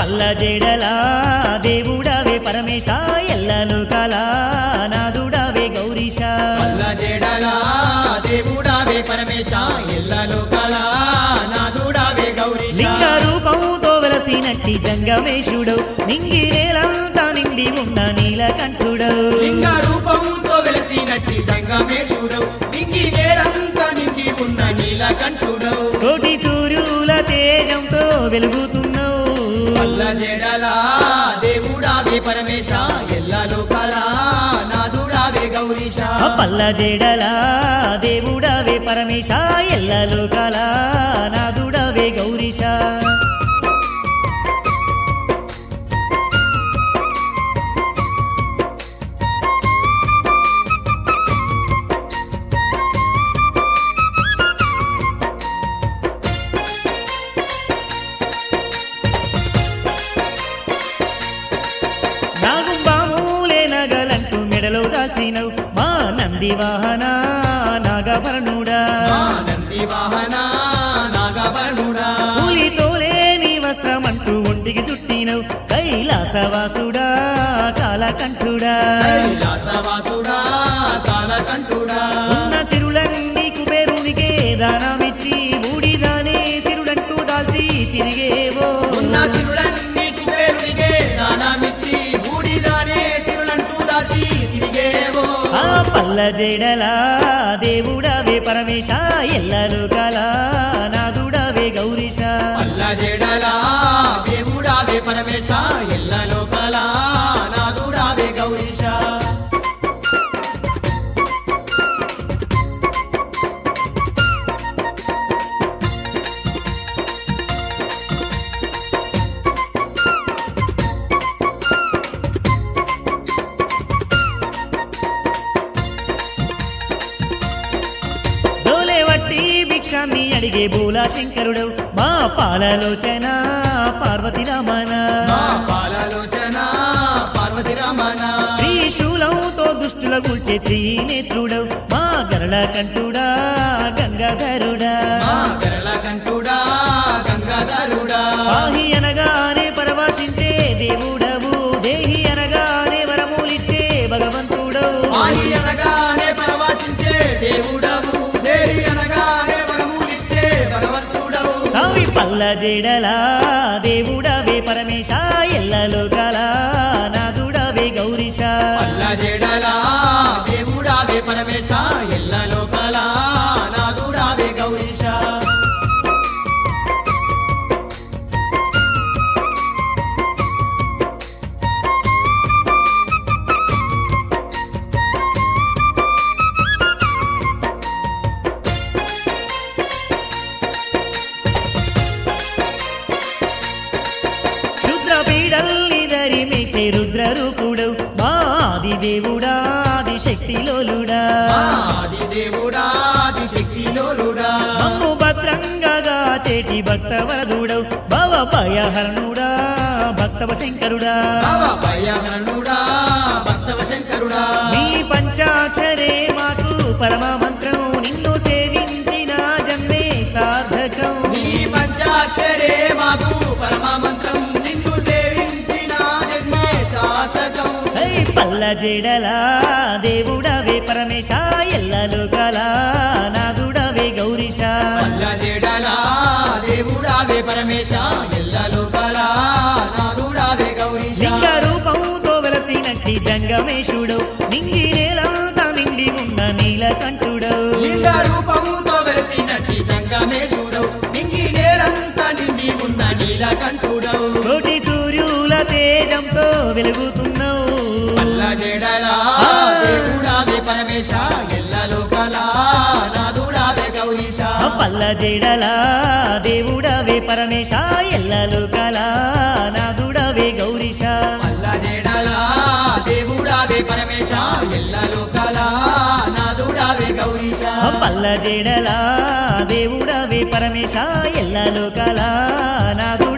పల్ల జడలా దేవుడవే పరమేశ ఎల్లలు కలా నాదుడవే గౌరీశ పల్ల జడలా దేవుడావే పరమేశ ఎల్లలో కళా నాదుడావే గౌరీశ లింగ రూపంతో వెలసినట్టి జంగమేశుడు నింగి నేలంతా నిండి ఉన్న నీలకంఠుడు లింగ రూపంతో వెలసినట్టి సంగమేశుడు నింగి నేలంతా నిండి ఉన్న నీలకంఠుడు కోటి సూర్యుల తేజంతో వెలుగుతున్నావు పల్ల జడలా దేవుడావే పరమేశ ఎల్లలో కళా నాదుడావే గౌరీశ ఆ పల్ల జడలా దేవుడవే పరమేశ ఎల్లలు కలా నాదుడవే గౌరీశ నాగుంబామూలే నగలంటూ మెడలో దాచినవు మా నంది వాహన నాగభరణుడా మా నంది వాహన నాగవణుడా కూలితోలే నీ వస్త్రమంటూ ఒంటికి చుట్టినవు కైలాసవాసుడా కాలకంఠుడా కైలాసవాసుడా కాలకంఠుడా ఉన్న సిరులన్నీ కుబేరునికే దానమిచ్చి బూడిదానే సిరుడంటూ దాల్చి తిరిగేవో ఉన్న సిరులన్నీ కుబేరునికే దానమిచ్చి బూడిదానే సిరులంటూ దాచి తిరిగేవో ఆ పల్ల జడలా దేవుడవే పరమేశ ఎల్లలు కలా నాదుడవే గౌరీశ పల్ల జడలా దేవుడావే పరమేశ ఎల్లలో కళా నాదుడావే గౌరీశ జోలే వట్టి భిక్షాన్ని అడిగే బూలా శంకరుడు మా పాలలోచన పార్వతి రమణ మా పాలలోచన పార్వతి రమణ త్రిశూలంతో దుష్టుల కూల్చే త్రినేత్రుడవు మా గరళ కంఠుడా గంగాధరుడా మా గరళ కంఠుడా గంగాధరుడా పాహి అనగానే పరవాశించే దేవుడవు దేహి అనగానే వరములిచ్చే భగవంతుడవు ఆది అనగానే పరవశించే దేవుడవు దేవి అనగానే వరములిచ్చే భగవంతుడవు సావి పల్ల జడలా దేవుడవే పరమేశ ఎల్లలో కలా నాదుడవే గౌరీశ పల్ల జడలా దేవుడావే పరమేశ ఎల్లలో కళా నాదుడావే గౌరీశ క్షుద్ర పీడల్ని దరి మేసే రుద్ర రూపుడవు మా ఆది దేవుడా ఆది శక్తిలోలుడా ఆది దేవుడా ఆది శక్తిలోలుడా మమ్ము భద్రంగా చేటి భక్త వరదుడవు భవ భయహరణుడా భక్తవ శంకరుడా భవ భయహరణుడా భక్తవ శంకరుడా నీ పంచాక్షరే మాకు పరమ మంత్రం నిన్ను సేవించిన జన్మే సార్థకం నీ పంచాక్షరే మాకు పరమ మంత్రం నిన్ను సేవించిన జన్మే సార్థకం హై పల్ల జడలా దేవుడవే పరమేశ ఎల్లలు కలా నాదుడవే గౌరీశ పల్ల జడలా దేవుడావే పరమేశ ఎల్లలో కళా నాదుడావే గౌరీశ లింగ రూపంతో వెలసినట్టి జంగమేశుడు నింగి నేలంతా నిండి ఉన్న నీలకంఠుడు లింగ రూపముతో వెలిసినట్టి జంగమేశుడు నింగి నేలంతా నిండి ఉన్న నీలకంఠుడవు కోటి సూర్యుల తేజంతో వెలుగుతున్నావు పల్ల జడలా దేవుడావే పరమేశ ఎల్లలో కళా నాదుడావే గౌరీశ ఆ పల్ల జడలా దేవుడవే పరమేశ ఎల్లలు కలా నాదుడవే గౌరీశ పల్ల జడలా దేవుడావే పరమేశ ఎల్లలో కళా నాదుడావే గౌరీశ ఆ పల్ల జడలా దేవుడవే పరమేశ ఎల్లలు కలా నాదు